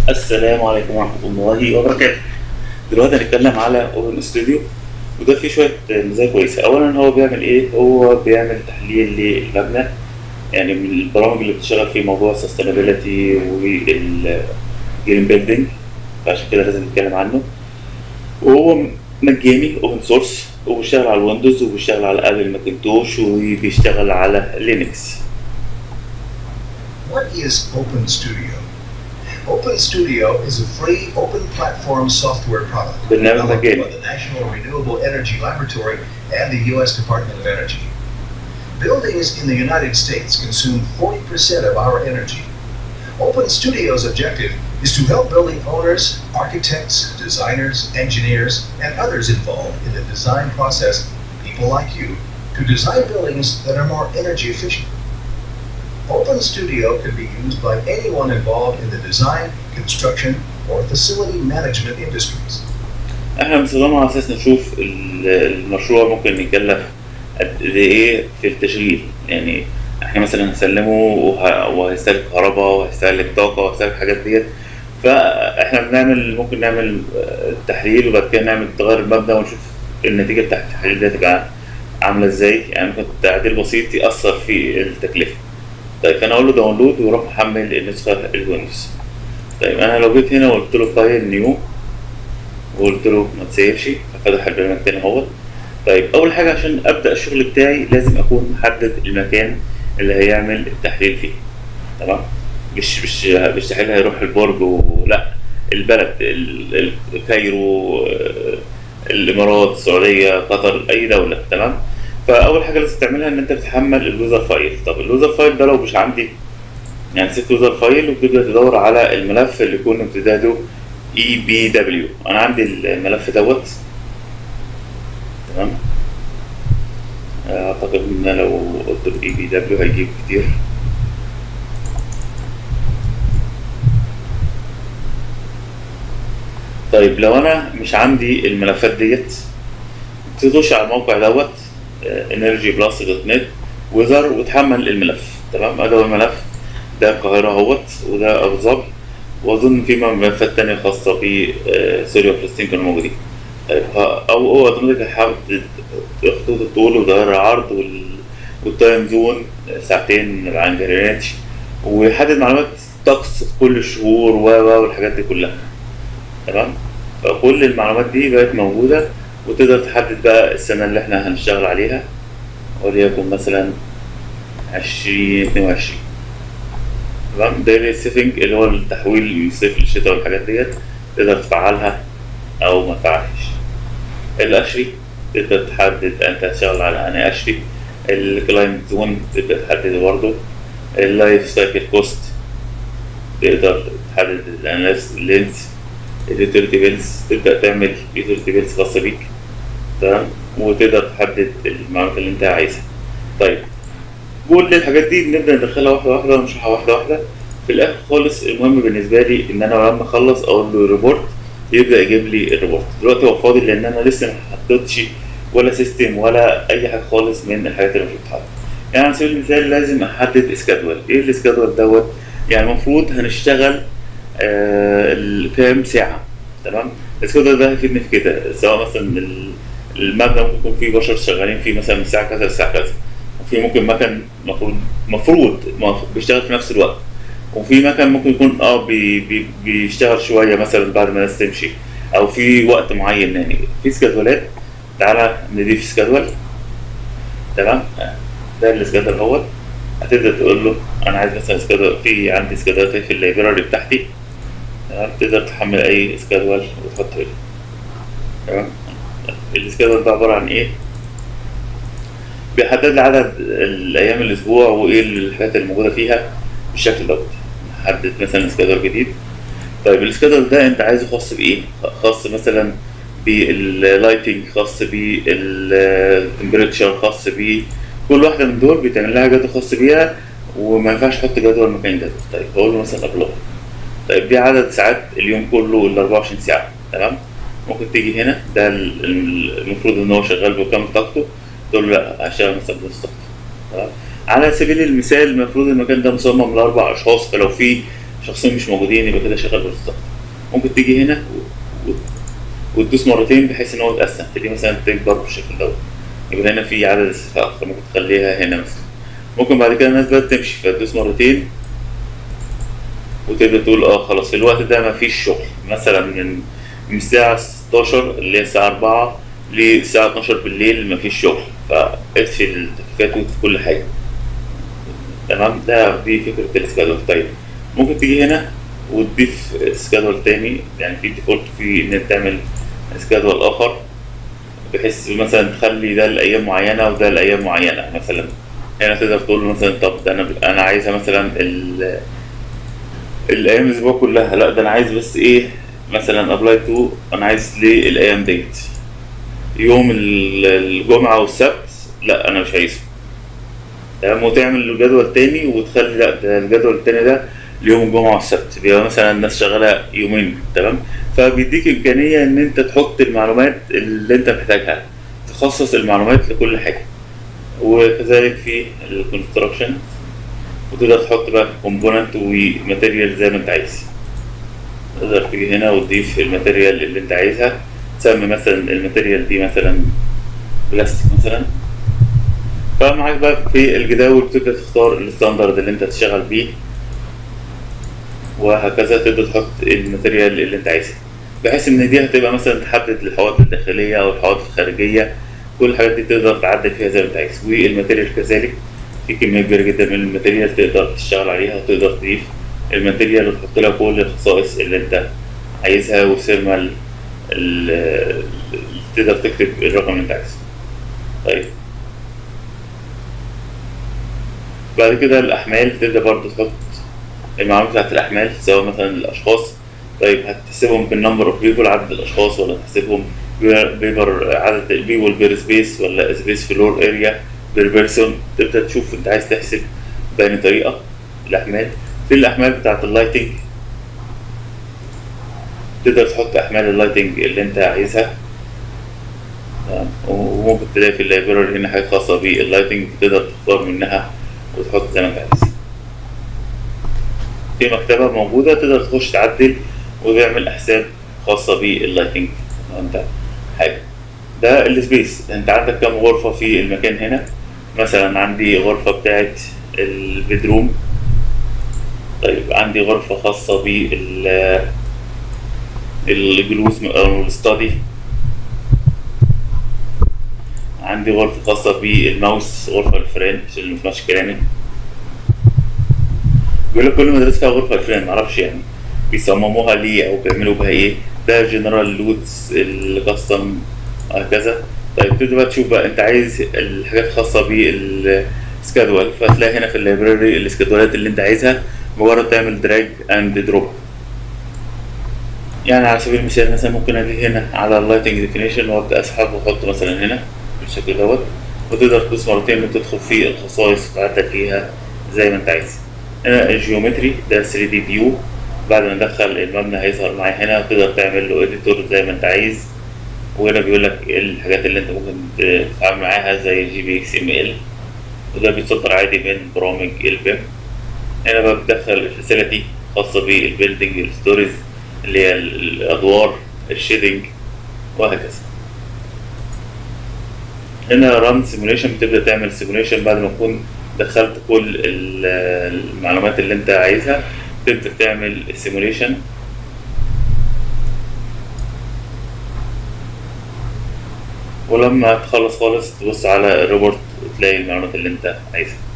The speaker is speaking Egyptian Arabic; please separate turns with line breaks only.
السلام عليكم ورحمة الله وبركاته دلوقتي هنتكلم على اوبن ستوديو وده فيه شوية مزايا كويسة أولا هو بيعمل إيه؟ هو بيعمل تحليل للمبنى يعني من البرامج اللي بتشتغل في موضوع السستينابيلتي والجرين بيلدينج فعشان كده لازم نتكلم عنه وهو مجاني اوبن سورس وبيشتغل على الويندوز وبيشتغل على ابل ماكنتوش وبيشتغل على لينكس
What is Open Studio? Open Studio is a free open platform software product
برنامج
developed
مجاني
by the National Renewable Energy Laboratory and the U.S. Department of Energy. Buildings in the United States consume 40% of our energy. Open Studio's objective is to help building owners, architects, designers, engineers, and others involved in the design process, people like you, to design buildings that are more energy efficient. Open Studio can be used by anyone involved in the design, construction, or facility management industries.
احنا بنستخدمه على اساس نشوف ال- المشروع ممكن يكلف قد ايه في التشغيل يعني احنا مثلا هنسلمه وه- وهيستهلك كهرباء وهيستهلك طاقة وهيستهلك الحاجات ديت فاحنا بنعمل ممكن نعمل آه، تحليل وبعد كده نعمل تغير المبنى ونشوف النتيجة بتاعت التحليل ده تبقى عاملة ازاي يعني ممكن تعديل بسيط يأثر في التكلفة طيب فانا اقول له داونلود واروح محمل النسخة الويندوز طيب انا لو جيت هنا وقلت له فايل نيو وقلت له ما تسيبش ففتح البرنامج تاني اهوت طيب اول حاجه عشان ابدا الشغل بتاعي لازم اكون محدد المكان اللي هيعمل التحليل فيه تمام مش مش مش تحليل هيروح البرج ولا البلد ال- ال- كايرو آه، الامارات السعوديه قطر اي دوله تمام فاول حاجه لازم تعملها ان انت بتحمل اليوزر فايل طب اليوزر فايل ده لو مش عندي يعني سبت يوزر فايل وبتبدا تدور على الملف اللي يكون امتداده اي بي دبليو انا عندي الملف دوت تمام اعتقد ان أنا لو قلت له اي بي دبليو هيجيب كتير طيب لو انا مش عندي الملفات ديت تخش على الموقع دوت انرجي بلس دوت نت ويزر وتحمل الملف تمام ادي هو الملف ده القاهرة اهوت وده ابو ظبي واظن في ملفات تانية خاصة ب آه، سوريا وفلسطين كانوا موجودين طيب ه- او هو اوتوماتيك هيحدد خطوط الطول وظهر العرض وال والتايم زون ساعتين عن جرينتش ويحدد معلومات طقس في كل الشهور و و والحاجات دي كلها تمام فكل المعلومات دي بقت موجودة وتقدر تحدد بقى السنة اللي احنا هنشتغل عليها وليكن مثلا عشرين اتنين وعشرين تمام ده السيتنج اللي هو التحويل من الصيف للشتاء والحاجات ديت تقدر تفعلها او ما تفعلهاش الاشري تقدر تحدد انت هتشتغل على انهي اشري الكلايمت زون تقدر تحدده برضه اللايف سايكل كوست تقدر تحدد الاناليس لينس اليوتيليتي بيلز تبدا تعمل يوتيليتي بيلز خاصه بيك تمام وتقدر تحدد المعلومات اللي انت عايزها طيب كل الحاجات دي بنبدا ندخلها واحده واحده ونشرحها واحده واحده في الاخر خالص المهم بالنسبه لي ان انا لما اخلص اقول له ريبورت يبدا يجيب لي الريبورت دلوقتي هو فاضي لان انا لسه ما حطيتش ولا سيستم ولا اي حاجه خالص من الحاجات اللي المفروض تتحط يعني على سبيل المثال لازم احدد اسكادول ايه الاسكادول دوت يعني المفروض هنشتغل آه ال- كام ساعه تمام الاسكادول ده هيفيدني في كده سواء مثلا ال- المبنى ممكن يكون فيه بشر شغالين فيه مثلا من الساعه كذا للساعه كذا وفي ممكن مكن مفروض مفروض مف- بيشتغل في نفس الوقت وفي مكن ممكن يكون اه بي بي بيشتغل شويه مثلا بعد ما الناس تمشي او في وقت معين يعني في سكادولات تعالى نضيف سكادول تمام ده السكادول اهوت هتبدا تقول له انا عايز مثلا سكادول في عندي سكادولات في اللايبراري بتاعتي تمام تقدر تحمل اي سكادول وتحطه هنا تمام السكادول ده عباره عن ايه بيحدد لي عدد الايام الاسبوع وايه الحاجات اللي موجوده فيها بالشكل دوت نحدد مثلا سكادول جديد طيب السكادول ده انت عايزه خاص بايه خاص مثلا باللايتنج خاص بالتمبريتشر خاص ب كل واحده من دول بيتعمل لها جدول خاص بيها وما ينفعش احط جدول مكان جدول طيب بقول له مثلا ابلغ طيب دي عدد ساعات اليوم كله ال 24 ساعه تمام ممكن تيجي هنا ده ال- ال- المفروض ان هو شغال بكامل طاقته تقول له لا هشتغل مثلا بنص طاقته تمام على سبيل المثال المفروض المكان ده مصمم لاربع اشخاص فلو في شخصين مش موجودين يبقى كده شغال بالظبط ممكن تيجي هنا و... و... وتدوس مرتين بحيث ان هو يتقسم تلاقيه مثلا تكبر بالشكل دوت يبقى هنا في عدد استفهام فممكن تخليها هنا مثلا ممكن بعد كده الناس بدأت تمشي فتدوس مرتين وتبدأ تقول اه خلاص في الوقت ده مفيش شغل مثلا من من الساعة 16 اللي هي الساعة 4 للساعة 12 بالليل مفيش شغل فاطفي التكييفات واطفي كل حاجة تمام ده دي فكرة السكادول طيب ممكن تيجي هنا وتضيف سكادول تاني يعني في ديفولت في ان انت تعمل سكادول اخر بحيث مثلا تخلي ده لايام معينه وده لايام معينه مثلا هنا تقدر تقول له مثلا طب ده انا انا عايزها مثلا ال الايام الاسبوع كلها لا ده انا عايز بس ايه مثلا ابلاي تو انا عايز للايام ديت يوم ال- الجمعه والسبت لا انا مش عايزه تمام وتعمل جدول تاني وتخلي لا ده الجدول التاني ده ليوم الجمعه والسبت بيبقى مثلا الناس شغاله يومين تمام فبيديك امكانيه ان انت تحط المعلومات اللي انت محتاجها تخصص المعلومات لكل حاجه وكذلك في الكونستراكشن وتقدر تحط بقى كومبوننت وماتيريال زي ما انت عايز تقدر تيجي هنا وتضيف الماتيريال اللي انت عايزها تسمي مثلا الماتيريال دي مثلا بلاستيك مثلا فمعاك بقى في الجداول بتبدأ تختار الستاندرد اللي انت تشتغل بيه وهكذا تبدأ تحط الماتيريال اللي انت عايزها بحيث ان دي هتبقى مثلا تحدد الحوائط الداخلية او الحوائط الخارجية كل الحاجات دي تقدر تعدل فيها زي ما انت عايز والماتيريال كذلك في كمية كبيرة جدا من الماتيريال تقدر تشتغل عليها وتقدر تضيف الماتيريال وتحط لها كل الخصائص اللي انت عايزها والسيرمال ال- تقدر تكتب الرقم اللي انت عايزه طيب بعد كده الأحمال تبدأ برضه تحط المعلومات بتاعت الأحمال سواء مثلا الأشخاص طيب هتحسبهم بالنمبر اوف بيبول عدد الأشخاص ولا هتحسبهم بيبر عدد البيبول بير سبيس ولا سبيس فلور اريا بير بيرسون تبدأ تشوف انت عايز تحسب بأي طريقة الأحمال في الأحمال بتاعت اللايتنج تقدر تحط أحمال اللايتنج اللي انت عايزها تمام؟ وممكن تلاقي في اللايبراري هنا حاجة خاصة باللايتنج تقدر تختار منها وتحط زي ما انت عايز في مكتبة موجودة تقدر تخش تعدل وتعمل أحساب خاصة باللايتنج لو انت حاجة ده السبيس انت عندك كام غرفة في المكان هنا مثلا عندي غرفة بتاعت البيدروم طيب عندي غرفة خاصة بال الجلوس أو الستادي عندي غرفة خاصة بالماوس غرفة الفران عشان اللي مفهمش كلامي بيقول لك كل مدرسة فيها غرفة الفران معرفش يعني بيصمموها ليه أو بيعملوا بها إيه ده جنرال لودز الكاستم هكذا طيب تبدأ بقى تشوف بقى أنت عايز الحاجات الخاصة بالسكادول فهتلاقي هنا في اللايبراري السكادولات اللي أنت عايزها مجرد تعمل دراج أند دروب يعني على سبيل المثال مثلا ممكن اجي هنا على اللايتنج ديفينيشن وابدا اسحب واحط مثلا هنا بالشكل دوت وتقدر تدوس مرتين وتدخل في الخصائص وتعدل فيها زي ما انت عايز هنا الجيومتري ده 3 دي فيو بعد ما ندخل المبنى هيظهر معايا هنا تقدر تعمل له اديتور زي ما انت عايز وهنا بيقول لك ايه الحاجات اللي انت ممكن تتعامل معاها زي جي بي اكس ام ال وده بيتصدر عادي من برامج البيم هنا بقى بتدخل الفاسيلتي خاصة بالبيلدينج الستوريز اللي هي الادوار الشيدنج وهكذا هنا ران سيموليشن بتبدا تعمل سيموليشن بعد ما تكون دخلت كل ال- المعلومات اللي انت عايزها تبدا تعمل سيموليشن ولما تخلص خالص تبص على الريبورت وتلاقي المعلومات اللي انت عايزها